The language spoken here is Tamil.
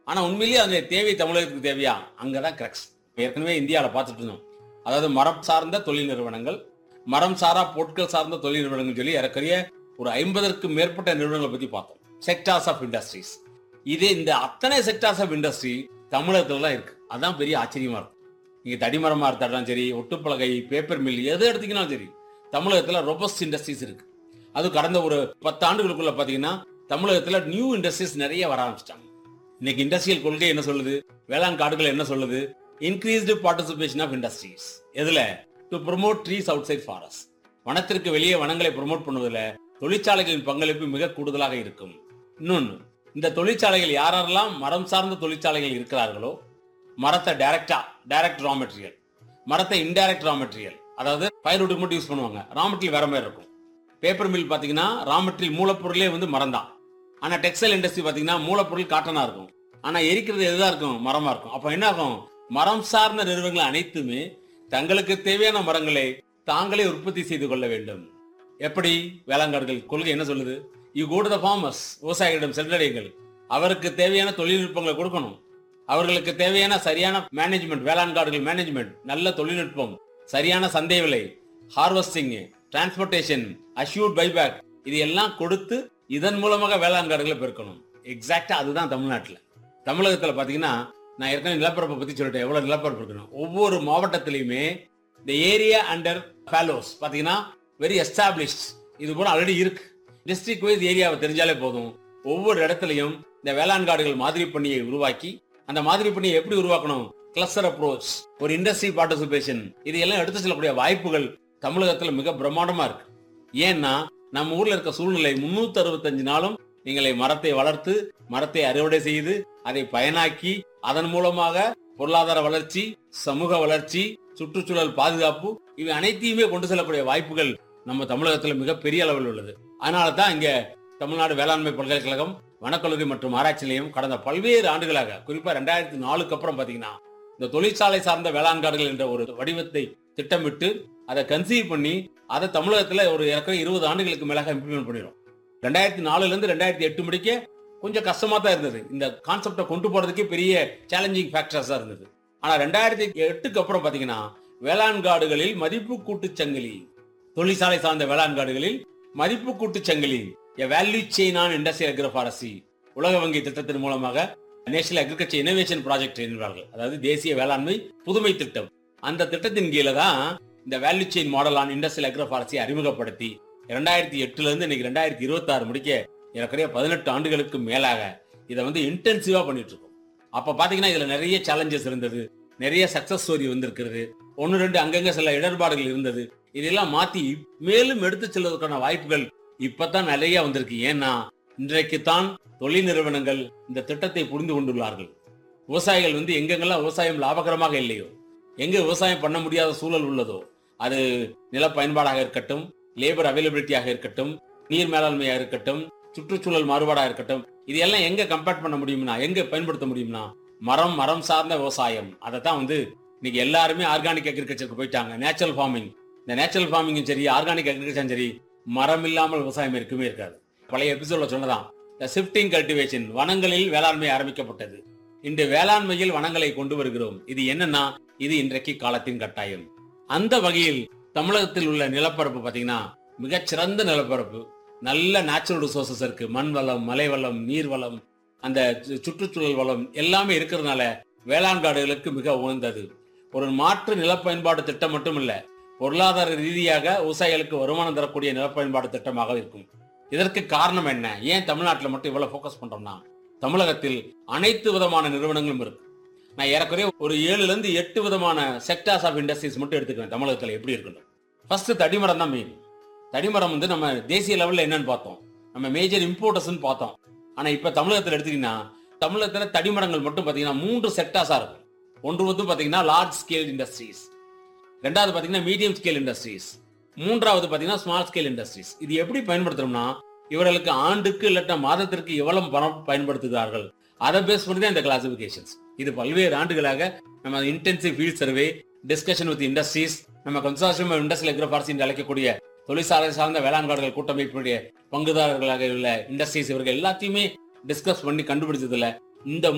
ஆனா உண்மையிலேயே அந்த தேவை தமிழகத்துக்கு தேவையா அங்கதான் கிரக்ஸ் ஏற்கனவே இந்தியாவில் பார்த்துட்டு இருந்தோம் அதாவது மரம் சார்ந்த தொழில் நிறுவனங்கள் மரம் சாரா பொருட்கள் சார்ந்த தொழில் நிறுவனங்கள் சொல்லி ஏறக்குறைய ஒரு ஐம்பதற்கும் மேற்பட்ட நிறுவனங்களை பத்தி பார்த்தோம் செக்டார்ஸ் ஆஃப் இண்டஸ்ட்ரீஸ் இதே இந்த அத்தனை செக்டார்ஸ் ஆஃப் இண்டஸ்ட்ரி தமிழகத்துல தான் இருக்கு அதான் பெரிய ஆச்சரியமா இருக்கும் நீங்க தடிமரமா இருந்தாலும் சரி ஒட்டுப்பலகை பேப்பர் மில் எது எடுத்தீங்கன்னாலும் சரி தமிழகத்துல ரொபஸ்ட் இண்டஸ்ட்ரீஸ் இருக்கு அது கடந்த ஒரு பத்து ஆண்டுகளுக்குள்ள பாத்தீங்கன்னா தமிழகத்துல நியூ இண்டஸ்ட்ரீஸ் நிறைய வர ஆரம்பிச்சிட்டாங்க இன்னைக்கு இண்டஸ்ட்ரியல் கொள்கை என்ன சொல்லுது வேளாண் காடுகள் என்ன சொல்லுது இன்க்ரீஸ்டு பார்ட்டிசிபேஷன் ஆஃப் இண்டஸ்ட்ரீஸ் எதுல to promote trees outside forest வனத்திற்கு வெளியே வனங்களை ப்ரொமோட் பண்ணுவதில் தொழிற்சாலைகளின் பங்களிப்பு மிக கூடுதலாக இருக்கும் இன்னொன்னு இந்த தொழிற்சாலைகள் யாரெல்லாம் மரம் சார்ந்த தொழிற்சாலைகள் இருக்கிறார்களோ மரத்தை டைரக்டா டைரக்ட் ரா மெட்டீரியல் மரத்தை இன்டைரக்ட் ரா மெட்டீரியல் அதாவது ஃபயர்வுட்டுக்கு மட்டும் யூஸ் பண்ணுவாங்க ரா மெட்டீரியல் வேற மாதிரி இருக்கும் பேப்பர் மில் பாத்தீங்கன்னா ரா மெட்டீரியல் மூலப்பொருளே வந்து மரம் தான் ஆனா டெக்ஸ்டைல் இண்டஸ்ட்ரி பாத்தீங்கன்னா மூலப்பொருள் காட்டனா இருக்கும் ஆனா எரிக்கிறது எதுதான் இருக்கும் மரமா இருக்கும் அப்ப என்ன ஆகும் மரம் சார்ந்த நிறுவனங்கள் அனைத்துமே தங்களுக்கு தேவையான மரங்களை தாங்களே உற்பத்தி செய்து கொள்ள வேண்டும் எப்படி வேளாண்காடுகள் கொள்கை என்ன சொல்லுது you go to the farmers விவசாயிகளிடம் சென்றடையுங்கள் அவருக்கு தேவையான தொழில்நுட்பங்களை கொடுக்கணும் அவர்களுக்கு தேவையான சரியான மேனேஜ்மெண்ட் வேளாண் காடுகள் மேனேஜ்மெண்ட் நல்ல தொழில்நுட்பம் சரியான சந்தை விலை ஹார்வெஸ்டிங் டிரான்ஸ்போர்ட்டேஷன் அஷ்யூர்ட் பைபேக் இது எல்லாம் கொடுத்து இதன் மூலமாக வேளாண் காடுகளை பெருக்கணும் எக்ஸாக்டா அதுதான் தமிழ்நாட்டில் தமிழகத்துல பாத்தீங்கன்னா நான் ஏற்கனவே நிலப்பரப்பை பத்தி சொல்லிட்டேன் எவ்வளவு நிலப்பரப்பு இருக்கணும் ஒவ்வொரு மாவட்டத்திலையுமே இந்த ஏரியா அண்டர் ஃபேலோஸ் பாத்தீங்கன்னா வெரி எஸ்டாப்ளிஷ்ட் இது போல ஆல்ரெடி இருக்கு டிஸ்ட்ரிக்ட் வைஸ் ஏரியாவை தெரிஞ்சாலே போதும் ஒவ்வொரு இடத்துலையும் இந்த வேளாண் காடுகள் மாதிரி பண்ணியை உருவாக்கி அந்த மாதிரி பண்ணியை எப்படி உருவாக்கணும் கிளஸ்டர் அப்ரோச் ஒரு இண்டஸ்ட்ரி பார்ட்டிசிபேஷன் இது எல்லாம் எடுத்து செல்லக்கூடிய வாய்ப்புகள் தமிழகத்துல மிக பிரம்மாண்டமா இருக்கு ஏன்னா நம்ம ஊர்ல இருக்க சூழ்நிலை முன்னூத்தி அறுபத்தஞ்சு நாளும் நீங்களை மரத்தை வளர்த்து மரத்தை அறுவடை செய்து அதை பயனாக்கி அதன் மூலமாக பொருளாதார வளர்ச்சி சமூக வளர்ச்சி சுற்றுச்சூழல் பாதுகாப்பு இவை அனைத்தையுமே கொண்டு செல்லக்கூடிய வாய்ப்புகள் நம்ம தமிழகத்துல மிகப்பெரிய அளவில் உள்ளது அதனால தான் இங்க தமிழ்நாடு வேளாண்மை பல்கலைக்கழகம் வனக்கல்லூரி மற்றும் ஆராய்ச்சி நிலையம் கடந்த பல்வேறு ஆண்டுகளாக குறிப்பா ரெண்டாயிரத்தி நாலுக்கு அப்புறம் பாத்தீங்கன்னா இந்த தொழிற்சாலை சார்ந்த வேளாண் காடுகள் என்ற ஒரு வடிவத்தை திட்டமிட்டு அதை கன்சீவ் பண்ணி அதை தமிழகத்துல ஒரு ஏற்கனவே இருபது ஆண்டுகளுக்கு மேலாக இம்ப்ளிமெண்ட் பண்ணிடும் ரெண்டாயிரத்தி நாலுல இருந்து ரெண்டாயிரத்தி எட்டு முடிக்க கொஞ்சம் கஷ்டமா தான் இருந்தது இந்த கான்செப்டை கொண்டு போறதுக்கே பெரிய சேலஞ்சிங் ஃபேக்டர்ஸா இருந்தது ஆனா ரெண்டாயிரத்தி எட்டுக்கு அப்புறம் பாத்தீங்கன்னா வேளாண் காடுகளில் மதிப்பு கூட்டுச் சங்கிலி தொழிற்சாலை சார்ந்த வேளாண் காடுகளில் மதிப்பு கூட்டுச் சங்கிலி value chain on industrial agroforestry உலக வங்கி திட்டத்தின் மூலமாக நேஷனல் அக்ரிகல்ச்சர் இனோவேஷன் ப்ராஜெக்ட் என்பார்கள் அதாவது தேசிய வேளாண்மை புதுமை திட்டம் அந்த திட்டத்தின் கீழே தான் இந்த value chain model on industrial agroforestry அறிமுகப்படுத்தி இரண்டாயிரத்தி எட்டுல இருந்து இன்னைக்கு ரெண்டாயிரத்தி இருபத்தி ஆறு முடிக்க ஏறக்குறைய பதினெட்டு ஆண்டுகளுக்கு மேலாக இதை வந்து இன்டென்சிவா பண்ணிட்டு இருக்கோம் அப்ப பாத்தீங்கன்னா இதுல நிறைய சேலஞ்சஸ் இருந்தது நிறைய சக்சஸ் ஸ்டோரி வந்திருக்கிறது ஒன்னு ரெண்டு அங்கங்க சில இடர்பாடுகள் இருந்தது இதெல்லாம் மாத்தி மேலும் எடுத்து செல்வதற்கான வாய்ப்புகள் இப்பதான் நிறைய வந்திருக்கு ஏன்னா இன்றைக்கு தான் தொழில் நிறுவனங்கள் இந்த திட்டத்தை புரிந்து கொண்டுள்ளார்கள் விவசாயிகள் வந்து எங்கெங்கெல்லாம் விவசாயம் லாபகரமாக இல்லையோ எங்க விவசாயம் பண்ண முடியாத சூழல் உள்ளதோ அது நில பயன்பாடாக இருக்கட்டும் லேபர் அவைலபிலிட்டியாக இருக்கட்டும் நீர் மேலாண்மையாக இருக்கட்டும் சுற்றுச்சூழல் மாறுபாடாக இருக்கட்டும் இது எல்லாம் எங்க கம்பேர் பண்ண முடியும்னா எங்க பயன்படுத்த முடியும்னா மரம் மரம் சார்ந்த விவசாயம் அதை தான் வந்து இன்னைக்கு எல்லாருமே ஆர்கானிக் அக்ரிகல்ச்சருக்கு போயிட்டாங்க நேச்சுரல் ஃபார்மிங் இந்த நேச்சுரல் ஃபார்மிங்கும் சரி ஆர்கானிக் அக்ரிகல்ச்சரும் சரி மரம் இல்லாமல் விவசாயம் இருக்கவே இருக்காது பழைய எபிசோட்ல சொன்னதான் இந்த ஷிஃப்டிங் கல்டிவேஷன் வனங்களில் வேளாண்மை ஆரம்பிக்கப்பட்டது இன்று வேளாண்மையில் வனங்களை கொண்டு வருகிறோம் இது என்னன்னா இது இன்றைக்கு காலத்தின் கட்டாயம் அந்த வகையில் தமிழகத்தில் உள்ள நிலப்பரப்பு பாத்தீங்கன்னா மிகச்சிறந்த நிலப்பரப்பு நல்ல நேச்சுரல் ரிசோர்சஸ் இருக்கு மண் வளம் மலை வளம் நீர் வளம் அந்த சு- சுற்றுச்சூழல் வளம் எல்லாமே இருக்கிறதுனால வேளாண் காடுகளுக்கு மிக உகந்தது ஒரு மாற்று நிலப்பயன்பாடு திட்டம் மட்டும் இல்ல பொருளாதார ரீதியாக விவசாயிகளுக்கு வருமானம் தரக்கூடிய நிலப்பயன்பாடு திட்டமாக இருக்கும் இதற்கு காரணம் என்ன ஏன் தமிழ்நாட்டில் மட்டும் இவ்வளவு ஃபோக்கஸ் பண்றோம்னா தமிழகத்தில் அனைத்து விதமான நிறுவனங்களும் இருக்கு நான் ஏறக்குறைய ஒரு ஏழுல இருந்து எட்டு விதமான செக்டார்ஸ் ஆஃப் இண்டஸ்ட்ரீஸ் மட்டும் எடுத்துக்கிறேன் தமிழகத்தில் எப்படி இருக்கணும் ஃபர்ஸ்ட் தடிமரம் தான் மெயின் தடிமரம் வந்து நம்ம தேசிய லெவல்ல என்னன்னு பார்த்தோம் நம்ம மேஜர் இம்போர்ட்டர்ஸ் பார்த்தோம் ஆனா இப்ப தமிழகத்தில் எடுத்தீங்கன்னா தமிழகத்துல தடிமரங்கள் மட்டும் பாத்தீங்கன்னா மூன்று செக்டார்ஸா இருக்கும் ஒன்று வந்து பாத்தீங்கன்னா லார்ஜ் ஸ்கேல் இண்டஸ்ட்ரீஸ் ரெண்டாவது பாத்தீங்கன்னா மீடியம் ஸ்கேல் இண்டஸ்ட்ரீஸ் மூன்றாவது பாத்தீங்கன்னா ஸ்மால் ஸ்கேல் இண்டஸ்ட்ரீஸ் இது எப்படி பயன்படுத்துறோம்னா இவர்களுக்கு ஆண்டுக்கு இல்லாட்ட மாதத்திற்கு எவ்வளவு பணம் பயன்படுத்துகிறார்கள் அதை பேஸ் பண்ணி தான் இந்த கிளாசிபிகேஷன்ஸ் இது பல்வேறு ஆண்டுகளாக நம்ம intensive field survey discussion with industries நம்ம கன்சார்ஷியம் இண்டஸ்ட்ரியல் எக்ரோபார்ஸ் என்று அழைக்கக்கூடிய தொழிற்சாலை சார்ந்த வேளாண் காடுகள் கூட்டமைப்புடைய பங்குதாரர்களாக உள்ள இண்டஸ்ட்ரீஸ் இவர்கள் எல்லாத்தையுமே டிஸ்கஸ் பண்ணி கண்டுபிடிச்சதுல இந்த